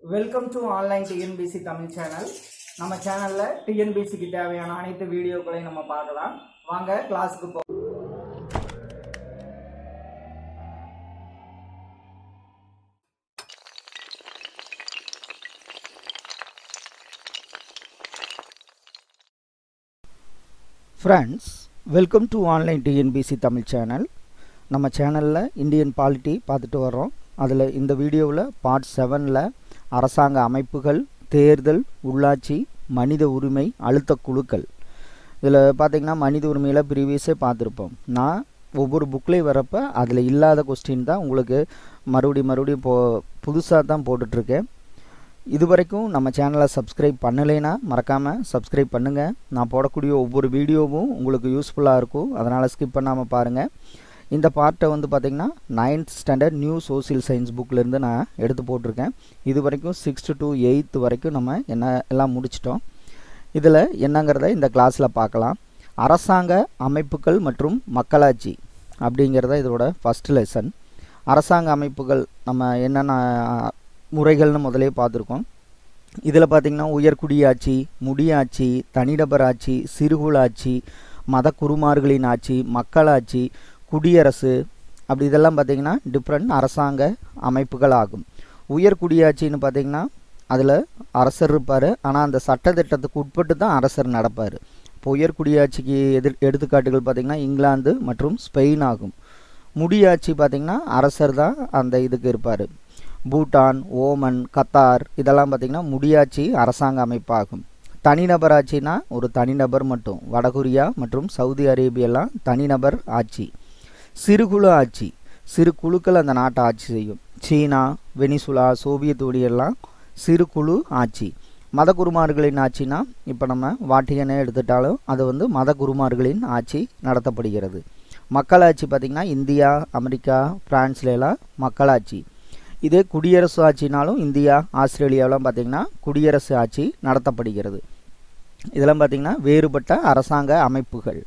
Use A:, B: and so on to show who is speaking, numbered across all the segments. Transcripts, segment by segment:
A: welcome to online TNPSC Tamil channel நம்ம சேனல்ல டிஎன்பிசிக்கு தேவையான அனைத்து வீடியோக்களையும் நம்ம பார்க்கலாம் வாங்க கிளாஸுக்கு போ
B: friends welcome to online TNPSC Tamil channel நம்ம சேனலில் இந்தியன் பாலிட்டி பார்த்துட்டு வர்றோம் அதில் இந்த வீடியோவில் பார்ட் செவனில் அரசாங்க அமைப்புகள் தேர்தல் உள்ளாட்சி மனித உரிமை அழுத்த குழுக்கள் இதில் பார்த்திங்கன்னா மனித உரிமையில் ப்ரீவியஸே பார்த்துருப்போம் நான் ஒவ்வொரு புக்லேயும் வரப்ப அதில் இல்லாத கொஸ்டின் தான் உங்களுக்கு மறுபடி மறுபடியும் போ புதுசாக தான் போட்டுட்ருக்கேன் இது வரைக்கும் நம்ம சேனலை சப்ஸ்கிரைப் பண்ணலைன்னா மறக்காமல் சப்ஸ்கிரைப் பண்ணுங்கள் நான் போடக்கூடிய ஒவ்வொரு வீடியோவும் உங்களுக்கு யூஸ்ஃபுல்லாக இருக்கும் அதனால் ஸ்கிப் பண்ணாமல் பாருங்கள் இந்த பார்ட்டை வந்து பார்த்திங்கன்னா ninth standard new social science புக்கிலேருந்து நான் எடுத்து போட்டிருக்கேன் இது வரைக்கும் சிக்ஸ்த்து டு எயித்து வரைக்கும் நம்ம என்ன எல்லாம் முடிச்சிட்டோம் இதில் என்னங்கிறத இந்த கிளாஸில் பார்க்கலாம் அரசாங்க அமைப்புகள் மற்றும் மக்களாட்சி அப்படிங்கிறத இதோட ஃபஸ்ட் லெசன் அரசாங்க அமைப்புகள் நம்ம என்னென்ன முறைகள்னு முதலே பார்த்துருக்கோம் இதில் பார்த்திங்கன்னா உயர்குடியாட்சி முடியாட்சி தனிநபர் ஆட்சி சிறுகுளாட்சி மத குருமார்களின் ஆட்சி மக்களாட்சி குடியரசு அப்படி இதெல்லாம் பார்த்திங்கன்னா டிஃப்ரெண்ட் அரசாங்க அமைப்புகள் ஆகும் உயர்குடியாட்சின்னு பார்த்திங்கன்னா அதில் அரசர் இருப்பார் ஆனால் அந்த சட்டத்திட்டத்துக்கு உட்பட்டு தான் அரசர் நடப்பார் இப்போ உயர்குடியாட்சிக்கு எதிர் எடுத்துக்காட்டுகள் பார்த்திங்கன்னா இங்கிலாந்து மற்றும் ஸ்பெயின் ஆகும் முடியாட்சி பார்த்திங்கன்னா அரசர் தான் அந்த இதுக்கு இருப்பார் பூட்டான் ஓமன் கத்தார் இதெல்லாம் பார்த்திங்கன்னா முடியாட்சி அரசாங்க அமைப்பாகும் தனிநபர் ஆட்சினா ஒரு தனிநபர் மட்டும் வடகொரியா மற்றும் சவுதி அரேபியெல்லாம் தனிநபர் ஆட்சி சிறுகுழு ஆட்சி சிறு குழுக்கள் அந்த நாட்டை ஆட்சி செய்யும் சீனா வெனிசுலா சோவியத் யூனியெல்லாம் சிறு குழு ஆட்சி மத குருமார்களின் ஆட்சினா இப்போ நம்ம வாட்டிகனே எடுத்துட்டாலும் அது வந்து மத குருமார்களின் ஆட்சி நடத்தப்படுகிறது மக்களாட்சி பார்த்திங்கன்னா இந்தியா அமெரிக்கா பிரான்ஸ்லாம் மக்களாட்சி இதே குடியரசு ஆட்சினாலும் இந்தியா ஆஸ்திரேலியாவெலாம் பார்த்திங்கன்னா குடியரசு ஆட்சி நடத்தப்படுகிறது இதெல்லாம் பார்த்திங்கன்னா வேறுபட்ட அரசாங்க அமைப்புகள்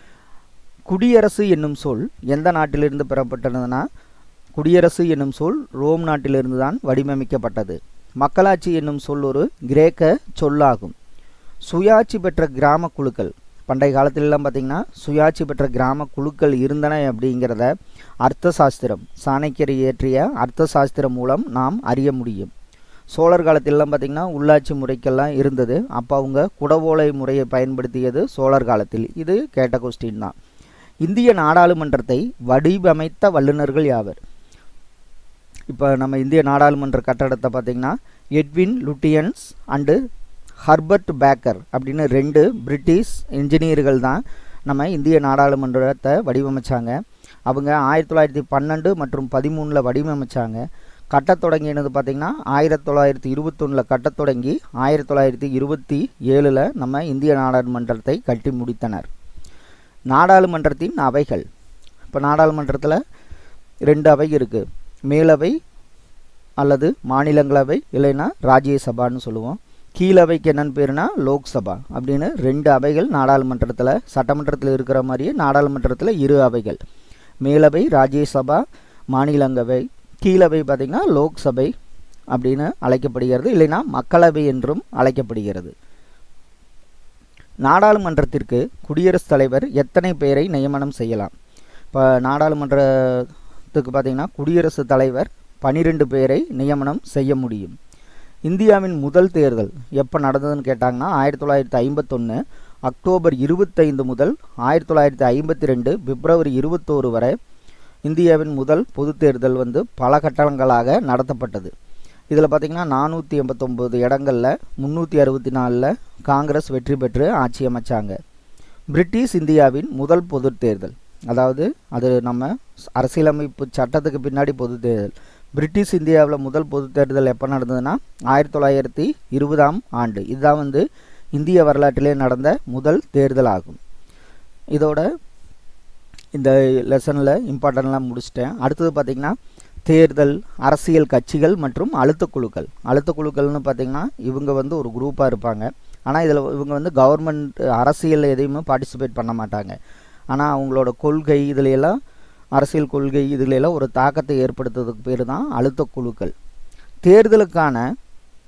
B: குடியரசு என்னும் சொல் எந்த நாட்டிலிருந்து பெறப்பட்டதுன்னா குடியரசு என்னும் சொல் ரோம் நாட்டிலிருந்து தான் வடிவமைக்கப்பட்டது மக்களாட்சி என்னும் சொல் ஒரு கிரேக்க சொல்லாகும் சுயாட்சி பெற்ற கிராம குழுக்கள் பண்டைய காலத்திலலாம் பார்த்திங்கன்னா சுயாட்சி பெற்ற கிராம குழுக்கள் இருந்தன அப்படிங்கிறத அர்த்த சாஸ்திரம் சாணக்கியர் இயற்றிய அர்த்த சாஸ்திரம் மூலம் நாம் அறிய முடியும் சோழர் காலத்திலலாம் பார்த்திங்கன்னா உள்ளாட்சி முறைக்கெல்லாம் இருந்தது அப்போ அவங்க குடவோலை முறையை பயன்படுத்தியது சோழர் காலத்தில் இது கேட்ட கொஸ்டின் தான் இந்திய நாடாளுமன்றத்தை வடிவமைத்த வல்லுநர்கள் யாவர் இப்போ நம்ம இந்திய நாடாளுமன்ற கட்டடத்தை பார்த்திங்கன்னா Edwin Lutyens and Herbert Baker அப்படின்னு ரெண்டு பிரிட்டிஷ் இன்ஜினியர்கள் தான் நம்ம இந்திய நாடாளுமன்றத்தை வடிவமைச்சாங்க அவங்க ஆயிரத்தி தொள்ளாயிரத்தி பன்னெண்டு மற்றும் பதிமூணில் வடிவமைச்சாங்க கட்டத் தொடங்கினது பார்த்திங்கன்னா ஆயிரத்தி தொள்ளாயிரத்தி இருபத்தொன்னில் கட்டத் தொடங்கி ஆயிரத்தி தொள்ளாயிரத்தி இருபத்தி ஏழில் நம்ம இந்திய நாடாளுமன்றத்தை கட்டி முடித்தனர் நாடாளுமன்றத்தின் அவைகள் இப்போ நாடாளுமன்றத்தில் ரெண்டு அவை இருக்குது மேலவை அல்லது மாநிலங்களவை இல்லைன்னா ராஜ்யசபான்னு சொல்லுவோம் கீழவைக்கு என்னென்னு பேருனா லோக்சபா அப்படின்னு ரெண்டு அவைகள் நாடாளுமன்றத்தில் சட்டமன்றத்தில் இருக்கிற மாதிரியே நாடாளுமன்றத்தில் இரு அவைகள் மேலவை ராஜ்யசபா மாநிலங்களவை கீழவை பார்த்திங்கன்னா லோக்சபை அப்படின்னு அழைக்கப்படுகிறது இல்லைன்னா மக்களவை என்றும் அழைக்கப்படுகிறது நாடாளுமன்றத்திற்கு குடியரசுத் தலைவர் எத்தனை பேரை நியமனம் செய்யலாம் இப்போ நாடாளுமன்றத்துக்கு பார்த்திங்கன்னா குடியரசுத் தலைவர் பனிரெண்டு பேரை நியமனம் செய்ய முடியும் இந்தியாவின் முதல் தேர்தல் எப்போ நடந்ததுன்னு கேட்டாங்கன்னா ஆயிரத்தி தொள்ளாயிரத்தி ஐம்பத்தொன்று அக்டோபர் இருபத்தைந்து முதல் ஆயிரத்தி தொள்ளாயிரத்தி ஐம்பத்தி ரெண்டு பிப்ரவரி இருபத்தோரு வரை இந்தியாவின் முதல் பொது தேர்தல் வந்து பல கட்டங்களாக நடத்தப்பட்டது இதில் பார்த்திங்கன்னா நானூற்றி எண்பத்தொம்போது இடங்களில் முந்நூற்றி அறுபத்தி நாலில் காங்கிரஸ் வெற்றி பெற்று ஆட்சி அமைச்சாங்க பிரிட்டிஷ் இந்தியாவின் முதல் பொது தேர்தல் அதாவது அது நம்ம அரசியலமைப்பு சட்டத்துக்கு பின்னாடி பொது தேர்தல் பிரிட்டிஷ் இந்தியாவில் முதல் பொது தேர்தல் எப்போ நடந்ததுன்னா ஆயிரத்தி தொள்ளாயிரத்தி இருபதாம் ஆண்டு இதுதான் வந்து இந்திய வரலாற்றிலே நடந்த முதல் தேர்தல் ஆகும் இதோட இந்த லெசனில் இம்பார்ட்டன்ட்லாம் முடிச்சிட்டேன் அடுத்தது பார்த்திங்கன்னா தேர்தல் அரசியல் கட்சிகள் மற்றும் அழுத்த குழுக்கள் அழுத்த குழுக்கள்னு பார்த்திங்கன்னா இவங்க வந்து ஒரு குரூப்பாக இருப்பாங்க ஆனால் இதில் இவங்க வந்து கவர்மெண்ட் அரசியல் எதையுமே பார்ட்டிசிபேட் பண்ண மாட்டாங்க ஆனால் அவங்களோட கொள்கை இதுல எல்லாம் அரசியல் கொள்கை இதுல எல்லாம் ஒரு தாக்கத்தை ஏற்படுத்துறதுக்கு பேர் தான் அழுத்த குழுக்கள் தேர்தலுக்கான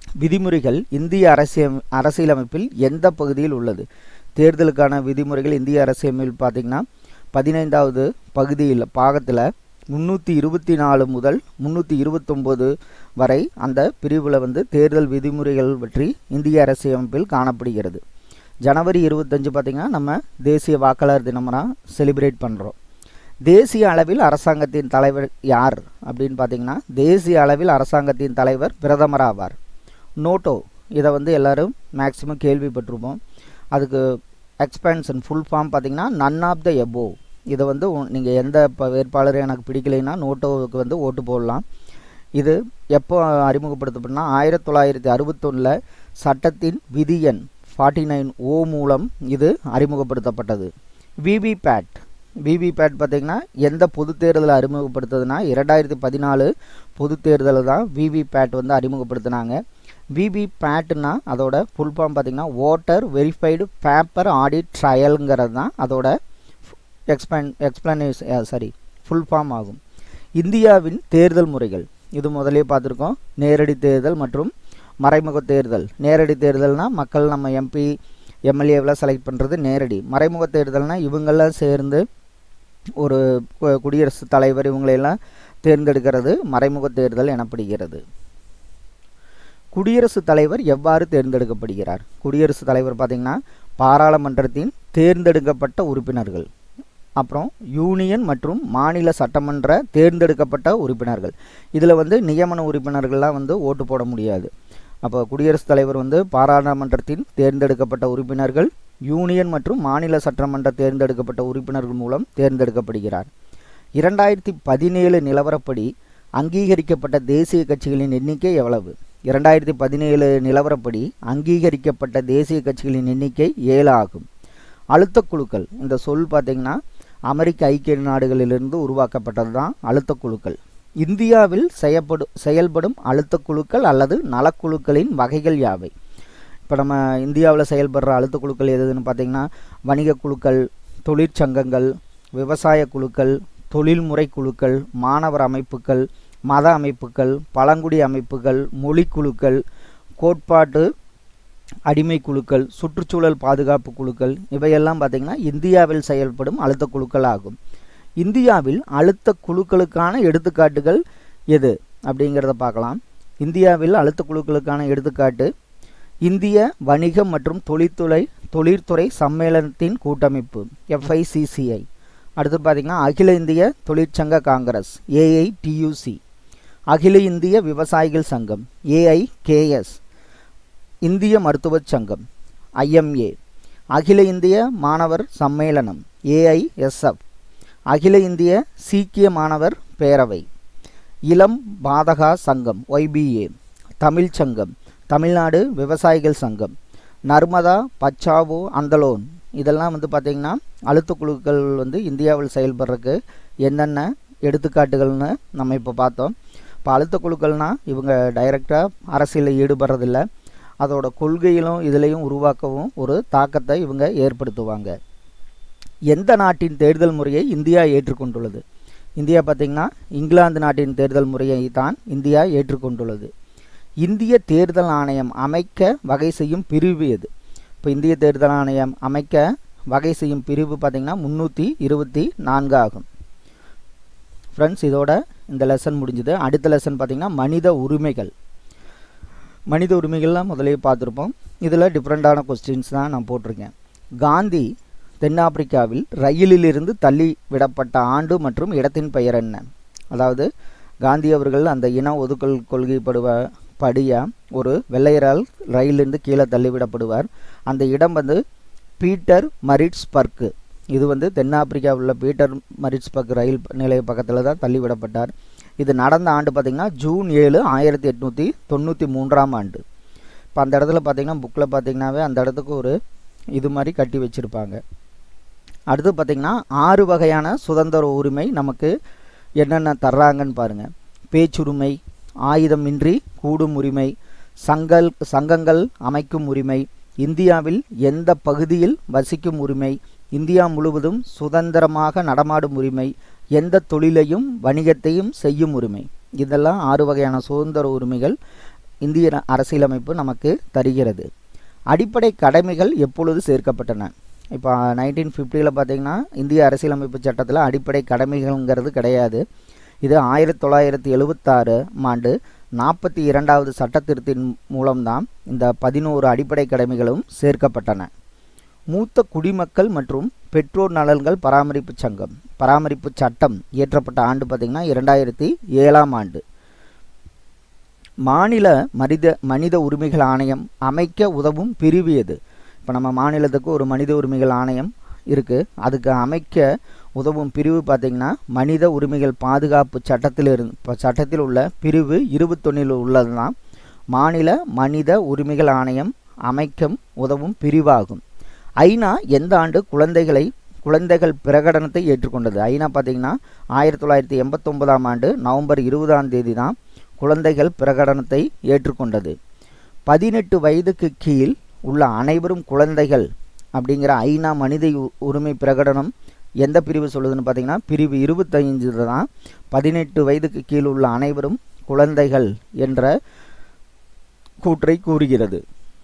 B: விதிமுறைகள் இந்திய அரசியல் அரசியலமைப்பில் எந்த பகுதியில் உள்ளது தேர்தலுக்கான விதிமுறைகள் இந்திய அரசியலமைப்பில் பார்த்திங்கன்னா பதினைந்தாவது பகுதியில் பாகத்தில் முந்நூற்றி இருபத்தி நாலு முதல் முந்நூற்றி இருபத்தொம்போது வரை அந்த பிரிவில் வந்து தேர்தல் விதிமுறைகள் பற்றி இந்திய அரசியலமைப்பில் காணப்படுகிறது ஜனவரி இருபத்தஞ்சு பார்த்திங்கன்னா நம்ம தேசிய வாக்காளர் தினமாக செலிப்ரேட் பண்ணுறோம் தேசிய அளவில் அரசாங்கத்தின் தலைவர் யார் அப்படின்னு பார்த்தீங்கன்னா தேசிய அளவில் அரசாங்கத்தின் தலைவர் பிரதமர் ஆவார் நோட்டோ இதை வந்து எல்லோரும் மேக்சிமம் கேள்விப்பட்டிருப்போம் அதுக்கு எக்ஸ்பென்ஷன் ஃபுல் ஃபார்ம் பார்த்தீங்கன்னா நன் ஆஃப் த எபோ இதை வந்து நீங்கள் எந்த இப்போ வேட்பாளரும் எனக்கு பிடிக்கலைன்னா நோட்டோவுக்கு வந்து ஓட்டு போடலாம் இது எப்போ அறிமுகப்படுத்தப்பட்டனா ஆயிரத்தி தொள்ளாயிரத்தி அறுபத்தொன்னில் சட்டத்தின் விதி எண் ஃபார்ட்டி நைன் ஓ மூலம் இது அறிமுகப்படுத்தப்பட்டது விவிபேட் விவிபேட் பார்த்திங்கன்னா எந்த பொது தேர்தலில் அறிமுகப்படுத்துதுன்னா இரண்டாயிரத்தி பதினாலு பொது தேர்தலில் தான் விவிபேட் வந்து அறிமுகப்படுத்தினாங்க விவிபேட்னா அதோட ஃபுல் ஃபார்ம் பார்த்திங்கன்னா ஓட்டர் வெரிஃபைடு பேப்பர் ஆடிட் ட்ரையலுங்கிறது தான் அதோட expan explanation sorry full form ஆகும் இந்தியாவின் தேர்தல் முறைகள் இது முதலே பார்த்துருக்கோம் நேரடி தேர்தல் மற்றும் மறைமுக தேர்தல் நேரடி தேர்தல்னால் மக்கள் நம்ம எம்பி எம்எல்ஏவெலாம் செலக்ட் பண்ணுறது நேரடி மறைமுக தேர்தல்னால் இவங்கெல்லாம் சேர்ந்து ஒரு குடியரசுத் தலைவர் இவங்களையெல்லாம் தேர்ந்தெடுக்கிறது மறைமுக தேர்தல் எனப்படுகிறது குடியரசுத் தலைவர் எவ்வாறு தேர்ந்தெடுக்கப்படுகிறார் குடியரசுத் தலைவர் பார்த்திங்கன்னா பாராளுமன்றத்தின் தேர்ந்தெடுக்கப்பட்ட உறுப்பினர்கள் அப்புறம் யூனியன் மற்றும் மாநில சட்டமன்ற தேர்ந்தெடுக்கப்பட்ட உறுப்பினர்கள் இதில் வந்து நியமன உறுப்பினர்கள்லாம் வந்து ஓட்டு போட முடியாது அப்போ குடியரசுத் தலைவர் வந்து பாராளுமன்றத்தின் தேர்ந்தெடுக்கப்பட்ட உறுப்பினர்கள் யூனியன் மற்றும் மாநில சட்டமன்ற தேர்ந்தெடுக்கப்பட்ட உறுப்பினர்கள் மூலம் தேர்ந்தெடுக்கப்படுகிறார் இரண்டாயிரத்தி பதினேழு நிலவரப்படி அங்கீகரிக்கப்பட்ட தேசிய கட்சிகளின் எண்ணிக்கை எவ்வளவு இரண்டாயிரத்தி பதினேழு நிலவரப்படி அங்கீகரிக்கப்பட்ட தேசிய கட்சிகளின் எண்ணிக்கை ஏழு ஆகும் அழுத்த குழுக்கள் இந்த சொல் பார்த்திங்கன்னா அமெரிக்க ஐக்கிய நாடுகளிலிருந்து உருவாக்கப்பட்டது தான் அழுத்த குழுக்கள் இந்தியாவில் செய்யப்படு செயல்படும் அழுத்த குழுக்கள் அல்லது நலக்குழுக்களின் வகைகள் யாவை இப்போ நம்ம இந்தியாவில் செயல்படுற அழுத்த குழுக்கள் எதுன்னு பார்த்திங்கன்னா வணிக குழுக்கள் தொழிற்சங்கங்கள் விவசாய குழுக்கள் தொழில்முறை குழுக்கள் மாணவர் அமைப்புகள் மத அமைப்புகள் பழங்குடி அமைப்புகள் மொழி குழுக்கள் கோட்பாட்டு அடிமை குழுக்கள் சுற்றுச்சூழல் பாதுகாப்பு குழுக்கள் இவையெல்லாம் பார்த்திங்கன்னா இந்தியாவில் செயல்படும் அழுத்த குழுக்கள் ஆகும் இந்தியாவில் அழுத்த குழுக்களுக்கான எடுத்துக்காட்டுகள் எது அப்படிங்கிறத பார்க்கலாம் இந்தியாவில் அழுத்த குழுக்களுக்கான எடுத்துக்காட்டு இந்திய வணிகம் மற்றும் தொழில்துறை தொழிற்துறை சம்மேளனத்தின் கூட்டமைப்பு எஃப்ஐசிசிஐ அடுத்து பார்த்திங்கன்னா அகில இந்திய தொழிற்சங்க காங்கிரஸ் ஏஐடியூசி அகில இந்திய விவசாயிகள் சங்கம் ஏஐகேஎஸ் இந்திய மருத்துவச் சங்கம் ஐஎம்ஏ அகில இந்திய மாணவர் சம்மேளனம் ஏஐஎஸ்எஃப் அகில இந்திய சீக்கிய மாணவர் பேரவை இளம் பாதகா சங்கம் ஒய்பிஏ தமிழ் சங்கம் தமிழ்நாடு விவசாயிகள் சங்கம் நர்மதா பச்சாவோ அந்தலோன் இதெல்லாம் வந்து பார்த்திங்கன்னா அழுத்த குழுக்கள் வந்து இந்தியாவில் செயல்படுறதுக்கு என்னென்ன எடுத்துக்காட்டுகள்னு நம்ம இப்போ பார்த்தோம் இப்போ அழுத்த குழுக்கள்னால் இவங்க டைரெக்டாக அரசியலில் ஈடுபடுறதில்ல அதோட கொள்கையிலும் இதுலேயும் உருவாக்கவும் ஒரு தாக்கத்தை இவங்க ஏற்படுத்துவாங்க எந்த நாட்டின் தேர்தல் முறையை இந்தியா ஏற்றுக்கொண்டுள்ளது இந்தியா பார்த்திங்கன்னா இங்கிலாந்து நாட்டின் தேர்தல் முறையை தான் இந்தியா ஏற்றுக்கொண்டுள்ளது இந்திய தேர்தல் ஆணையம் அமைக்க வகை செய்யும் பிரிவு எது இப்போ இந்திய தேர்தல் ஆணையம் அமைக்க வகை செய்யும் பிரிவு பார்த்திங்கன்னா முந்நூற்றி இருபத்தி நான்கு ஆகும் ஃப்ரெண்ட்ஸ் இதோட இந்த லெசன் முடிஞ்சுது அடுத்த லெசன் பார்த்திங்கன்னா மனித உரிமைகள் மனித உரிமைகள்லாம் முதலே பார்த்துருப்போம் இதில் டிஃப்ரெண்ட்டான கொஸ்டின்ஸ் தான் நான் போட்டிருக்கேன் காந்தி தென்னாப்பிரிக்காவில் ரயிலிலிருந்து தள்ளி விடப்பட்ட ஆண்டு மற்றும் இடத்தின் பெயர் என்ன அதாவது காந்தி அவர்கள் அந்த இன ஒதுக்கல் கொள்கைப்படுவ படியாக ஒரு வெள்ளையரால் ரயிலிருந்து கீழே தள்ளிவிடப்படுவார் அந்த இடம் வந்து பீட்டர் மரிட்ஸ்பர்க்கு இது வந்து தென்னாப்பிரிக்காவில் உள்ள பீட்டர் மரிட்ஸ்பர்க் ரயில் நிலைய பக்கத்தில் தான் தள்ளிவிடப்பட்டார் இது நடந்த ஆண்டு பார்த்திங்கன்னா ஜூன் ஏழு ஆயிரத்தி எட்நூற்றி தொண்ணூற்றி மூன்றாம் ஆண்டு இப்போ அந்த இடத்துல பார்த்திங்கன்னா புக்கில் பார்த்திங்கனாவே அந்த இடத்துக்கு ஒரு இது மாதிரி கட்டி வச்சுருப்பாங்க அடுத்து பார்த்திங்கன்னா ஆறு வகையான சுதந்திர உரிமை நமக்கு என்னென்ன தர்றாங்கன்னு பாருங்கள் பேச்சுரிமை ஆயுதமின்றி கூடும் உரிமை சங்கல் சங்கங்கள் அமைக்கும் உரிமை இந்தியாவில் எந்த பகுதியில் வசிக்கும் உரிமை இந்தியா முழுவதும் சுதந்திரமாக நடமாடும் உரிமை எந்த தொழிலையும் வணிகத்தையும் செய்யும் உரிமை இதெல்லாம் ஆறு வகையான சுதந்திர உரிமைகள் இந்திய அரசியலமைப்பு நமக்கு தருகிறது அடிப்படை கடமைகள் எப்பொழுது சேர்க்கப்பட்டன இப்போ நைன்டீன் ஃபிஃப்டியில் பார்த்தீங்கன்னா இந்திய அரசியலமைப்பு சட்டத்தில் அடிப்படை கடமைகள்ங்கிறது கிடையாது இது ஆயிரத்தி தொள்ளாயிரத்தி எழுபத்தாறு ஆண்டு நாற்பத்தி இரண்டாவது சட்டத்திருத்தின் மூலம்தான் இந்த பதினோரு அடிப்படை கடமைகளும் சேர்க்கப்பட்டன மூத்த குடிமக்கள் மற்றும் பெற்றோர் நலன்கள் பராமரிப்பு சங்கம் பராமரிப்பு சட்டம் இயற்றப்பட்ட ஆண்டு பார்த்திங்கன்னா இரண்டாயிரத்தி ஏழாம் ஆண்டு மாநில மனித மனித உரிமைகள் ஆணையம் அமைக்க உதவும் பிரிவு எது இப்போ நம்ம மாநிலத்துக்கு ஒரு மனித உரிமைகள் ஆணையம் இருக்குது அதுக்கு அமைக்க உதவும் பிரிவு பார்த்திங்கன்னா மனித உரிமைகள் பாதுகாப்பு சட்டத்தில் இருந்து இப்போ சட்டத்தில் உள்ள பிரிவு இருபத்தொன்னில் உள்ளது தான் மாநில மனித உரிமைகள் ஆணையம் அமைக்கும் உதவும் பிரிவாகும் ஐநா எந்த ஆண்டு குழந்தைகளை குழந்தைகள் பிரகடனத்தை ஏற்றுக்கொண்டது ஐநா பார்த்திங்கன்னா ஆயிரத்தி தொள்ளாயிரத்தி எண்பத்தொன்பதாம் ஆண்டு நவம்பர் இருபதாம் தேதி தான் குழந்தைகள் பிரகடனத்தை ஏற்றுக்கொண்டது பதினெட்டு வயதுக்கு கீழ் உள்ள அனைவரும் குழந்தைகள் அப்படிங்கிற ஐநா மனித உரிமை பிரகடனம் எந்த பிரிவு சொல்லுதுன்னு பார்த்தீங்கன்னா பிரிவு இருபத்தைந்து தான் பதினெட்டு வயதுக்கு கீழ் உள்ள அனைவரும் குழந்தைகள் என்ற கூற்றை கூறுகிறது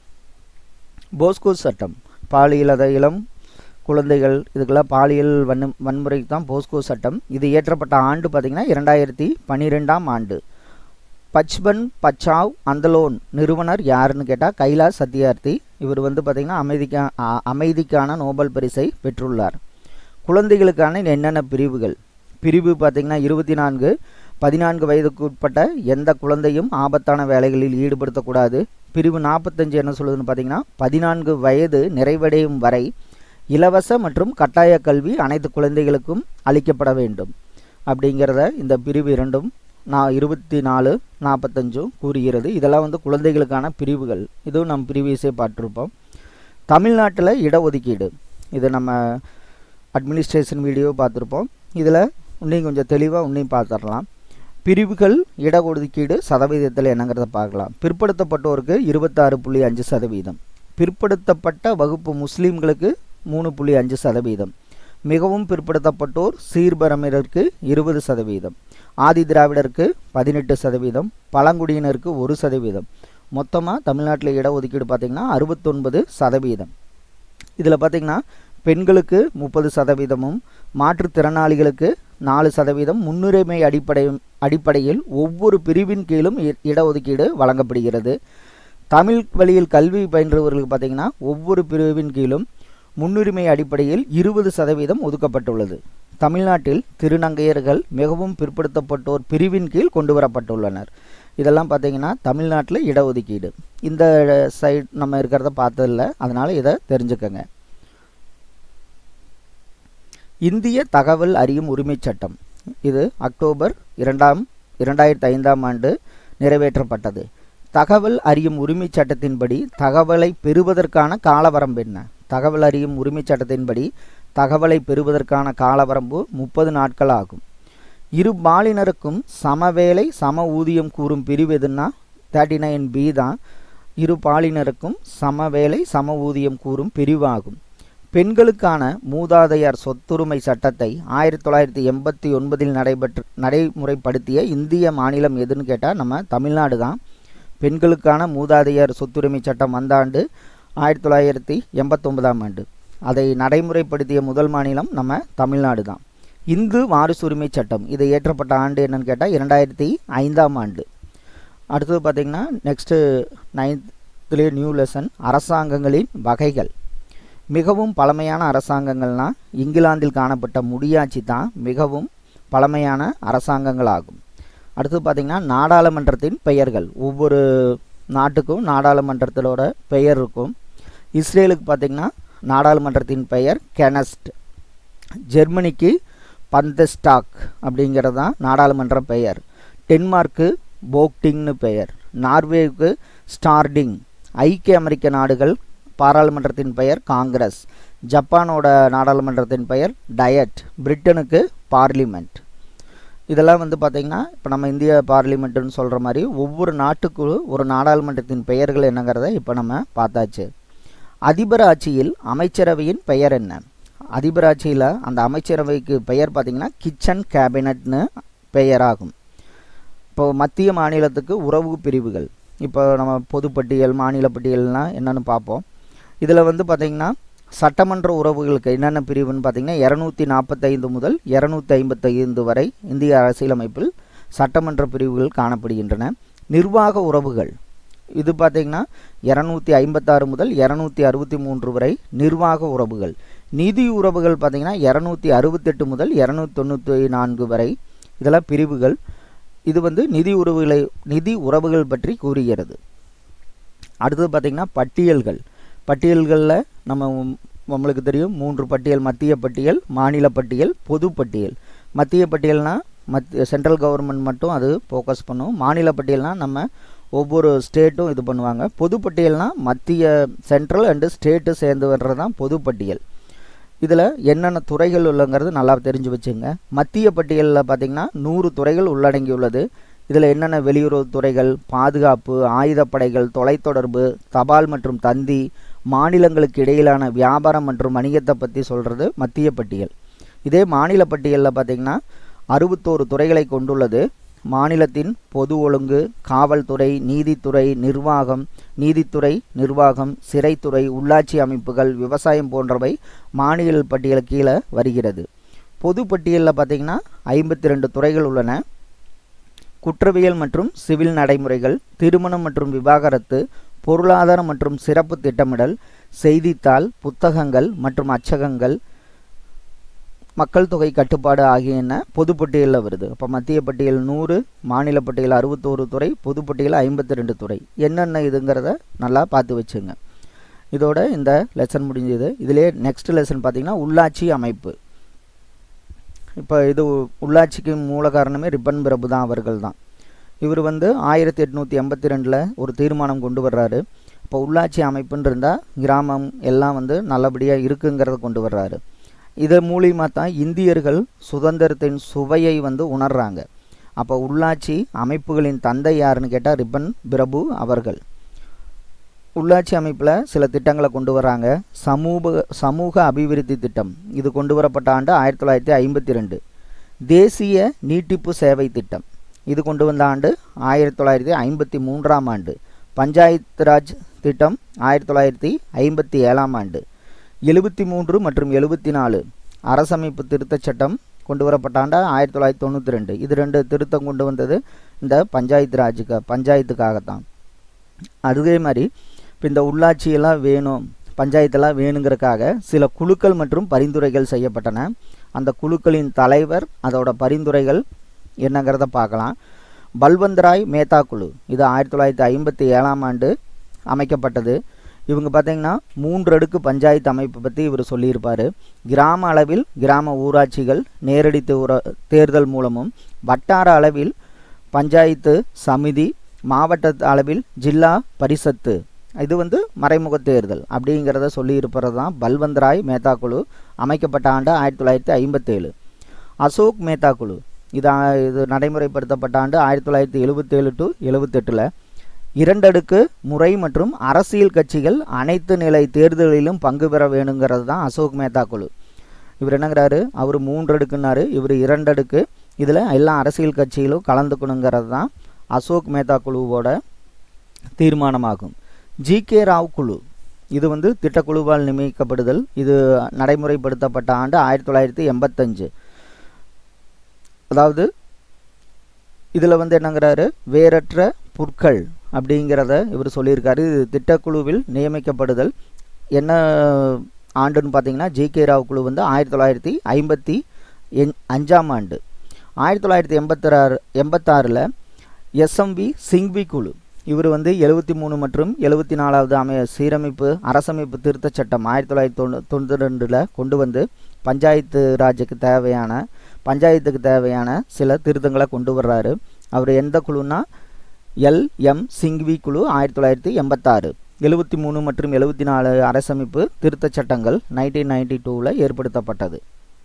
B: போஸ்கோ சட்டம் பாலியல் அதை இளம் குழந்தைகள் இதுக்கெல்லாம் பாலியல் வன்மு வன்முறைக்கு தான் போஸ்கோ சட்டம் இது இயற்றப்பட்ட ஆண்டு பார்த்திங்கன்னா இரண்டாயிரத்தி பன்னிரெண்டாம் ஆண்டு பச்பன் பச்சாவ் அந்தலோன் நிறுவனர் யாருன்னு கேட்டால் கைலாஷ் சத்யார்த்தி இவர் வந்து பார்த்திங்கன்னா அமைதிக்கா அமைதிக்கான நோபல் பரிசை பெற்றுள்ளார் குழந்தைகளுக்கான என்னென்ன பிரிவுகள் பிரிவு பார்த்திங்கன்னா இருபத்தி நான்கு பதினான்கு வயதுக்கு உட்பட்ட எந்த குழந்தையும் ஆபத்தான வேலைகளில் ஈடுபடுத்தக்கூடாது பிரிவு நாற்பத்தஞ்சு என்ன சொல்லுதுன்னு பார்த்தீங்கன்னா பதினான்கு வயது நிறைவடையும் வரை இலவச மற்றும் கட்டாய கல்வி அனைத்து குழந்தைகளுக்கும் அளிக்கப்பட வேண்டும் அப்படிங்கிறத இந்த பிரிவு இரண்டும் நான் இருபத்தி நாலு நாற்பத்தஞ்சும் கூறுகிறது இதெல்லாம் வந்து குழந்தைகளுக்கான பிரிவுகள் இதுவும் நம்ம ப்ரீவியஸே பார்த்துருப்போம் தமிழ்நாட்டில் இடஒதுக்கீடு இது நம்ம அட்மினிஸ்ட்ரேஷன் வீடியோ பார்த்துருப்போம் இதில் இன்னும் கொஞ்சம் தெளிவாக இன்னும் பார்த்துடலாம் பிரிவுகள் இடஒதுக்கீடு சதவீதத்தில் என்னங்கிறத பார்க்கலாம் பிற்படுத்தப்பட்டோருக்கு இருபத்தாறு புள்ளி அஞ்சு சதவீதம் பிற்படுத்தப்பட்ட வகுப்பு முஸ்லீம்களுக்கு மூணு புள்ளி அஞ்சு சதவீதம் மிகவும் பிற்படுத்தப்பட்டோர் சீர்பரமினருக்கு இருபது சதவீதம் ஆதி திராவிடருக்கு பதினெட்டு சதவீதம் பழங்குடியினருக்கு ஒரு சதவீதம் மொத்தமாக தமிழ்நாட்டில் இடஒதுக்கீடு பார்த்திங்கன்னா அறுபத்தொன்பது சதவீதம் இதில் பார்த்திங்கன்னா பெண்களுக்கு முப்பது சதவீதமும் மாற்றுத்திறனாளிகளுக்கு நாலு சதவீதம் முன்னுரிமை அடிப்படை அடிப்படையில் ஒவ்வொரு பிரிவின் கீழும் இடஒதுக்கீடு வழங்கப்படுகிறது தமிழ் வழியில் கல்வி பயின்றவர்களுக்கு பார்த்திங்கன்னா ஒவ்வொரு பிரிவின் கீழும் முன்னுரிமை அடிப்படையில் இருபது சதவீதம் ஒதுக்கப்பட்டுள்ளது தமிழ்நாட்டில் திருநங்கையர்கள் மிகவும் பிற்படுத்தப்பட்டோர் பிரிவின் கீழ் கொண்டு வரப்பட்டுள்ளனர் இதெல்லாம் பார்த்தீங்கன்னா தமிழ்நாட்டில் இடஒதுக்கீடு இந்த சைட் நம்ம இருக்கிறத பார்த்ததில்ல அதனால் இதை தெரிஞ்சுக்கங்க இந்திய தகவல் அறியும் உரிமைச் சட்டம் இது அக்டோபர் இரண்டாம் இரண்டாயிரத்தி ஐந்தாம் ஆண்டு நிறைவேற்றப்பட்டது தகவல் அறியும் உரிமைச் சட்டத்தின்படி தகவலை பெறுவதற்கான காலவரம்பு என்ன தகவல் அறியும் உரிமைச் சட்டத்தின்படி தகவலை பெறுவதற்கான காலவரம்பு முப்பது நாட்கள் ஆகும் இரு பாலினருக்கும் சமவேலை சம ஊதியம் கூறும் பிரிவு எதுன்னா தேர்ட்டி நைன் பி தான் இரு பாலினருக்கும் சமவேலை சம ஊதியம் கூறும் பிரிவாகும் பெண்களுக்கான மூதாதையர் சொத்துரிமை சட்டத்தை ஆயிரத்தி தொள்ளாயிரத்தி எண்பத்தி ஒன்பதில் நடைபெற்று நடைமுறைப்படுத்திய இந்திய மாநிலம் எதுன்னு கேட்டால் நம்ம தமிழ்நாடு தான் பெண்களுக்கான மூதாதையர் சொத்துரிமை சட்டம் வந்த ஆண்டு ஆயிரத்தி தொள்ளாயிரத்தி எண்பத்தொன்பதாம் ஆண்டு அதை நடைமுறைப்படுத்திய முதல் மாநிலம் நம்ம தமிழ்நாடு தான் இந்து வாரிசுரிமை சட்டம் இது இயற்றப்பட்ட ஆண்டு என்னன்னு கேட்டால் இரண்டாயிரத்தி ஐந்தாம் ஆண்டு அடுத்தது பார்த்திங்கன்னா நெக்ஸ்ட்டு நைன்த்லேயே நியூ லெசன் அரசாங்கங்களின் வகைகள் மிகவும் பழமையான அரசாங்கங்கள்னால் இங்கிலாந்தில் காணப்பட்ட முடியாட்சி தான் மிகவும் பழமையான அரசாங்கங்களாகும் அடுத்து பார்த்திங்கன்னா நாடாளுமன்றத்தின் பெயர்கள் ஒவ்வொரு நாட்டுக்கும் நாடாளுமன்றத்திலோட பெயர் இருக்கும் இஸ்ரேலுக்கு பார்த்திங்கன்னா நாடாளுமன்றத்தின் பெயர் கெனஸ்ட் ஜெர்மனிக்கு பந்தஸ்டாக் அப்படிங்கிறது தான் நாடாளுமன்ற பெயர் டென்மார்க்கு போக்டிங்னு பெயர் நார்வேவுக்கு ஸ்டார்டிங் ஐக்கிய அமெரிக்க நாடுகள் பாராளுமன்றத்தின் பெயர் காங்கிரஸ் ஜப்பானோட நாடாளுமன்றத்தின் பெயர் டயட் பிரிட்டனுக்கு பார்லிமெண்ட் இதெல்லாம் வந்து பார்த்திங்கன்னா இப்போ நம்ம இந்திய பார்லிமெண்ட்டுன்னு சொல்கிற மாதிரி ஒவ்வொரு நாட்டுக்கு ஒரு நாடாளுமன்றத்தின் பெயர்கள் என்னங்கிறத இப்போ நம்ம பார்த்தாச்சு அதிபர் ஆட்சியில் அமைச்சரவையின் பெயர் என்ன அதிபர் ஆட்சியில் அந்த அமைச்சரவைக்கு பெயர் பார்த்திங்கன்னா கிச்சன் கேபினட்னு பெயராகும் இப்போ மத்திய மாநிலத்துக்கு உறவு பிரிவுகள் இப்போ நம்ம பொதுப்பட்டியல் மாநில பட்டியல்னால் என்னென்னு பார்ப்போம் இதில் வந்து பார்த்திங்கன்னா சட்டமன்ற உறவுகளுக்கு என்னென்ன பிரிவுன்னு பார்த்திங்கன்னா இரநூத்தி நாற்பத்தைந்து முதல் இரநூத்தி ஐம்பத்தைந்து வரை இந்திய அரசியலமைப்பில் சட்டமன்ற பிரிவுகள் காணப்படுகின்றன நிர்வாக உறவுகள் இது பார்த்திங்கன்னா இரநூத்தி ஐம்பத்தாறு முதல் இரநூத்தி அறுபத்தி மூன்று வரை நிர்வாக உறவுகள் நிதி உறவுகள் பார்த்திங்கன்னா இரநூத்தி அறுபத்தெட்டு முதல் இரநூத்தி தொண்ணூற்றி நான்கு வரை இதெல்லாம் பிரிவுகள் இது வந்து நிதி உறவுகளை நிதி உறவுகள் பற்றி கூறுகிறது அடுத்தது பார்த்திங்கன்னா பட்டியல்கள் பட்டியல்களில் நம்ம நம்மளுக்கு தெரியும் மூன்று பட்டியல் மத்திய பட்டியல் மாநில பட்டியல் பொது பட்டியல் மத்திய பட்டியல்னால் மத் சென்ட்ரல் கவர்மெண்ட் மட்டும் அது ஃபோக்கஸ் பண்ணும் மாநில பட்டியல்னால் நம்ம ஒவ்வொரு ஸ்டேட்டும் இது பண்ணுவாங்க பொது பட்டியல்னால் மத்திய சென்ட்ரல் அண்டு ஸ்டேட்டு சேர்ந்து வர்றது தான் பொது பட்டியல் இதில் என்னென்ன துறைகள் உள்ளங்கிறது நல்லா தெரிஞ்சு வச்சுங்க மத்திய பட்டியலில் பார்த்திங்கன்னா நூறு துறைகள் உள்ளடங்கியுள்ளது இதில் என்னென்ன வெளியுறவு துறைகள் பாதுகாப்பு ஆயுதப்படைகள் தொலைத்தொடர்பு தபால் மற்றும் தந்தி மாநிலங்களுக்கு இடையிலான வியாபாரம் மற்றும் வணிகத்தை பற்றி சொல்கிறது மத்திய பட்டியல் இதே மாநில பட்டியலில் பார்த்திங்கன்னா அறுபத்தோரு துறைகளை கொண்டுள்ளது மாநிலத்தின் பொது ஒழுங்கு காவல்துறை நீதித்துறை நிர்வாகம் நீதித்துறை நிர்வாகம் சிறைத்துறை உள்ளாட்சி அமைப்புகள் விவசாயம் போன்றவை மாநில பட்டியல் கீழே வருகிறது பொது பட்டியலில் பார்த்திங்கன்னா ஐம்பத்தி ரெண்டு துறைகள் உள்ளன குற்றவியல் மற்றும் சிவில் நடைமுறைகள் திருமணம் மற்றும் விவாகரத்து பொருளாதாரம் மற்றும் சிறப்பு திட்டமிடல் செய்தித்தாள் புத்தகங்கள் மற்றும் அச்சகங்கள் மக்கள் தொகை கட்டுப்பாடு ஆகியன பொது பட்டியலில் வருது அப்போ மத்திய பட்டியல் நூறு மாநில பட்டியல் அறுபத்தோரு துறை பொது பட்டியல் ஐம்பத்தி ரெண்டு துறை என்னென்ன இதுங்கிறத நல்லா பார்த்து வச்சுங்க இதோட இந்த லெசன் முடிஞ்சது இதிலே நெக்ஸ்ட் லெசன் பார்த்திங்கன்னா உள்ளாட்சி அமைப்பு இப்போ இது உள்ளாட்சிக்கு மூல காரணமே ரிப்பன் பிரபு தான் அவர்கள் தான் இவர் வந்து ஆயிரத்தி எட்நூற்றி எண்பத்தி ரெண்டில் ஒரு தீர்மானம் கொண்டு வர்றாரு இப்போ உள்ளாட்சி அமைப்புன்னு இருந்தால் கிராமம் எல்லாம் வந்து நல்லபடியாக இருக்குங்கிறத கொண்டு வர்றாரு இதன் மூலியமாக தான் இந்தியர்கள் சுதந்திரத்தின் சுவையை வந்து உணர்றாங்க அப்போ உள்ளாட்சி அமைப்புகளின் தந்தை யாருன்னு கேட்டால் ரிப்பன் பிரபு அவர்கள் உள்ளாட்சி அமைப்பில் சில திட்டங்களை கொண்டு வராங்க சமூக சமூக அபிவிருத்தி திட்டம் இது கொண்டு வரப்பட்ட ஆண்டு ஆயிரத்தி தொள்ளாயிரத்தி ஐம்பத்தி ரெண்டு தேசிய நீட்டிப்பு சேவை திட்டம் இது கொண்டு வந்த ஆண்டு ஆயிரத்தி தொள்ளாயிரத்தி ஐம்பத்தி மூன்றாம் ஆண்டு பஞ்சாயத்து ராஜ் திட்டம் ஆயிரத்தி தொள்ளாயிரத்தி ஐம்பத்தி ஏழாம் ஆண்டு எழுபத்தி மூன்று மற்றும் எழுபத்தி நாலு அரசமைப்பு திருத்தச் சட்டம் கொண்டு வரப்பட்ட ஆண்டு ஆயிரத்தி தொள்ளாயிரத்தி தொண்ணூற்றி ரெண்டு இது ரெண்டு திருத்தம் கொண்டு வந்தது இந்த பஞ்சாயத்து ராஜுக்கு பஞ்சாயத்துக்காகத்தான் அதே மாதிரி இப்போ இந்த உள்ளாட்சியெல்லாம் வேணும் பஞ்சாயத்தெல்லாம் வேணுங்கிறதுக்காக சில குழுக்கள் மற்றும் பரிந்துரைகள் செய்யப்பட்டன அந்த குழுக்களின் தலைவர் அதோட பரிந்துரைகள் என்னங்கிறத பார்க்கலாம் பல்வந்த்ராய் மேத்தா குழு இது ஆயிரத்தி தொள்ளாயிரத்தி ஐம்பத்தி ஏழாம் ஆண்டு அமைக்கப்பட்டது இவங்க பார்த்தீங்கன்னா மூன்று அடுக்கு பஞ்சாயத்து அமைப்பு பற்றி இவர் சொல்லியிருப்பார் கிராம அளவில் கிராம ஊராட்சிகள் நேரடி தேர்தல் மூலமும் வட்டார அளவில் பஞ்சாயத்து சமிதி மாவட்ட அளவில் ஜில்லா பரிசத்து இது வந்து மறைமுக தேர்தல் அப்படிங்கிறத சொல்லியிருப்பது தான் பல்வந்த்ராய் மேத்தா குழு அமைக்கப்பட்ட ஆண்டு ஆயிரத்தி தொள்ளாயிரத்தி ஐம்பத்தேழு அசோக் மேத்தா குழு இது இது நடைமுறைப்படுத்தப்பட்ட ஆண்டு ஆயிரத்தி தொள்ளாயிரத்தி எழுபத்தேழு டு எழுபத்தெட்டில் இரண்டடுக்கு முறை மற்றும் அரசியல் கட்சிகள் அனைத்து நிலை தேர்தலிலும் பங்கு பெற வேணுங்கிறது தான் அசோக் மேத்தா குழு இவர் என்னங்கிறாரு அவர் மூன்றடுக்குன்னாரு இவர் இரண்டடுக்கு இதில் எல்லா அரசியல் கட்சிகளும் கலந்துக்கணுங்கிறது தான் அசோக் மேத்தா குழுவோட தீர்மானமாகும் ஜி கே ராவ் குழு இது வந்து திட்டக்குழுவால் நியமிக்கப்படுதல் இது நடைமுறைப்படுத்தப்பட்ட ஆண்டு ஆயிரத்தி தொள்ளாயிரத்தி எண்பத்தஞ்சு அதாவது இதில் வந்து என்னங்கிறாரு வேறற்ற புற்கள் அப்படிங்கிறத இவர் சொல்லியிருக்காரு இது திட்டக்குழுவில் நியமிக்கப்படுதல் என்ன ஆண்டுன்னு பார்த்தீங்கன்னா ஜி கே ராவ் குழு வந்து ஆயிரத்தி தொள்ளாயிரத்தி ஐம்பத்தி எண் அஞ்சாம் ஆண்டு ஆயிரத்தி தொள்ளாயிரத்தி எண்பத்தாறு எண்பத்தாறில் எஸ்எம்வி சிங்வி குழு இவர் வந்து எழுபத்தி மூணு மற்றும் எழுபத்தி நாலாவது அமைய சீரமைப்பு அரசமைப்பு திருத்தச் சட்டம் ஆயிரத்தி தொள்ளாயிரத்தி தொண்ணூ தொண்ணூற்றி ரெண்டில் கொண்டு வந்து பஞ்சாயத்து ராஜுக்கு தேவையான பஞ்சாயத்துக்கு தேவையான சில திருத்தங்களை கொண்டு வர்றாரு அவர் எந்த குழுன்னா எல் எம் சிங்வி குழு ஆயிரத்தி தொள்ளாயிரத்தி எண்பத்தாறு எழுபத்தி மூணு மற்றும் எழுபத்தி நாலு அரசமைப்பு திருத்தச் சட்டங்கள் நைன்டீன் நைன்டி டூவில் ஏற்படுத்தப்பட்டது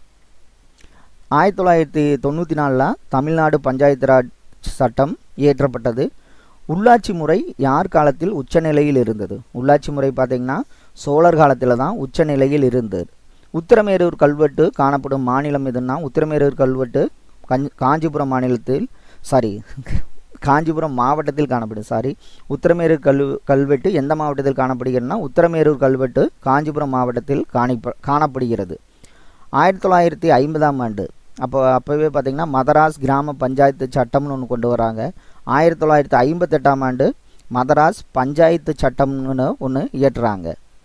B: ஆயிரத்தி தொள்ளாயிரத்தி தொண்ணூற்றி நாலில் தமிழ்நாடு பஞ்சாயத்து ராஜ் சட்டம் இயற்றப்பட்டது உள்ளாட்சி முறை யார் காலத்தில் உச்சநிலையில் இருந்தது உள்ளாட்சி முறை பார்த்திங்கன்னா சோழர் காலத்தில் தான் உச்சநிலையில் இருந்தது உத்திரமேரூர் கல்வெட்டு காணப்படும் மாநிலம் எதுன்னா உத்திரமேரூர் கல்வெட்டு கஞ் காஞ்சிபுரம் மாநிலத்தில் சாரி காஞ்சிபுரம் மாவட்டத்தில் காணப்படும் சாரி உத்தரமேரூர் கல் கல்வெட்டு எந்த மாவட்டத்தில் காணப்படுகிறதுனா உத்தரமேரூர் கல்வெட்டு காஞ்சிபுரம் மாவட்டத்தில் காணிப்ப காணப்படுகிறது ஆயிரத்தி தொள்ளாயிரத்தி ஐம்பதாம் ஆண்டு அப்போ அப்போவே பார்த்திங்கன்னா மதராஸ் கிராம பஞ்சாயத்து சட்டம்னு ஒன்று கொண்டு வராங்க ஆயிரத்தி தொள்ளாயிரத்தி ஐம்பத்தெட்டாம் ஆண்டு மதராஸ் பஞ்சாயத்து சட்டம்னு ஒன்று இயற்றுறாங்க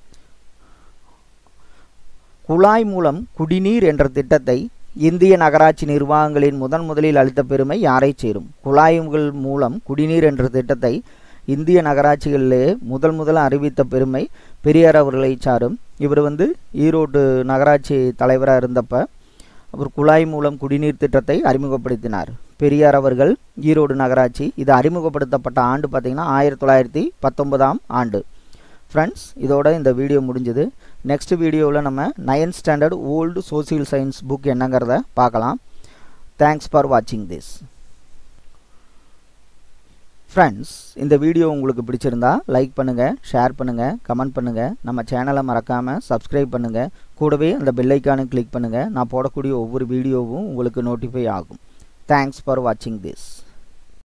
B: குழாய் மூலம் குடிநீர் என்ற திட்டத்தை இந்திய நகராட்சி நிர்வாகங்களின் முதன் முதலில் அளித்த பெருமை யாரை சேரும் குழாய்கள் மூலம் குடிநீர் என்ற திட்டத்தை இந்திய நகராட்சிகளிலே முதல் முதல் அறிவித்த பெருமை பெரியார் அவர்களை சாரும் இவர் வந்து ஈரோடு நகராட்சி தலைவராக இருந்தப்ப அவர் குழாய் மூலம் குடிநீர் திட்டத்தை அறிமுகப்படுத்தினார் பெரியார் அவர்கள் ஈரோடு நகராட்சி இது அறிமுகப்படுத்தப்பட்ட ஆண்டு பார்த்திங்கன்னா ஆயிரத்தி தொள்ளாயிரத்தி பத்தொன்பதாம் ஆண்டு ஃப்ரெண்ட்ஸ் இதோட இந்த வீடியோ முடிஞ்சது நெக்ஸ்ட் வீடியோவில் நம்ம ninth standard old social science book என்னங்கிறத பார்க்கலாம் தேங்க்ஸ் ஃபார் வாட்சிங் திஸ் ஃப்ரெண்ட்ஸ் இந்த வீடியோ உங்களுக்கு பிடிச்சிருந்தா லைக் பண்ணுங்கள் ஷேர் பண்ணுங்கள் கமெண்ட் பண்ணுங்கள் நம்ம சேனலை மறக்காமல் சப்ஸ்கிரைப் பண்ணுங்கள் கூடவே அந்த பெல்லைக்கானு கிளிக் பண்ணுங்கள் நான் போடக்கூடிய ஒவ்வொரு வீடியோவும் உங்களுக்கு நோட்டிஃபை ஆகும் தேங்க்ஸ் ஃபார் வாட்சிங் திஸ்